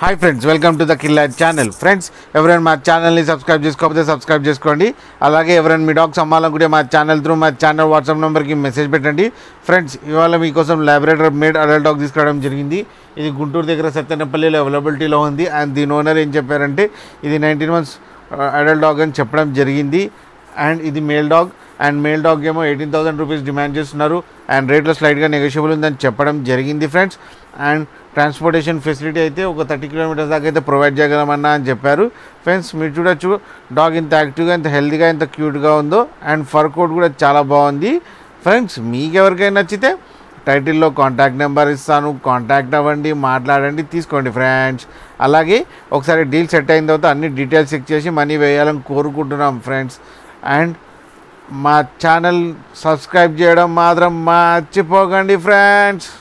hi friends welcome to the Killa channel friends ఎవరైనా మా ఛానల్ని సబ్స్క్రైబ్ చేసుకోకపోతే సబ్స్క్రైబ్ చేసుకోండి అలాగే ఎవరైనా మీ డాగ్స్ అమ్మాలనుకుంటే మా ఛానల్ త్రూ మా ఛానల్ వాట్సాప్ నెంబర్కి మెసేజ్ పెట్టండి ఫ్రెండ్స్ ఇవాళ మీకోసం లాబరేటర్ మేడ్ అడల్ట్ డాగ్ తీసుకురావడం జరిగింది ఇది గుంటూరు దగ్గర సత్యనపల్లిలో అవైలబిలిటీలో ఉంది అండ్ దీని ఓనర్ ఏం చెప్పారంటే ఇది నైన్టీన్ మంత్స్ అడల్ట్ డాగ్ అని చెప్పడం జరిగింది అండ్ ఇది male dog and male dog ఏమో ఎయిటీన్ థౌసండ్ రూపీస్ డిమాండ్ చేస్తున్నారు అండ్ రేట్లో స్లైడ్గా నెగోషియబుల్ ఉందని చెప్పడం జరిగింది ఫ్రెండ్స్ అండ్ ట్రాన్స్పోర్టేషన్ ఫెసిలిటీ అయితే ఒక థర్టీ కిలోమీటర్స్ దాకా అయితే ప్రొవైడ్ చేయగలమన్నా అని చెప్పారు ఫ్రెండ్స్ మీరు చూడొచ్చు డాగ్ ఇంత యాక్టివ్గా ఇంత హెల్తీగా ఇంత క్యూట్గా ఉందో అండ్ ఫర్ కోట్ కూడా చాలా బాగుంది ఫ్రెండ్స్ మీకు ఎవరికైనా నచ్చితే టైటిల్లో కాంటాక్ట్ నెంబర్ ఇస్తాను కాంటాక్ట్ అవ్వండి మాట్లాడండి తీసుకోండి ఫ్రెండ్స్ అలాగే ఒకసారి డీల్ సెట్ అయిన తర్వాత అన్ని డీటెయిల్స్ చెక్ చేసి మనీ వేయాలని కోరుకుంటున్నాం ఫ్రెండ్స్ అండ్ మా ఛానల్ సబ్స్క్రైబ్ చేయడం మాత్రం మర్చిపోకండి ఫ్రెండ్స్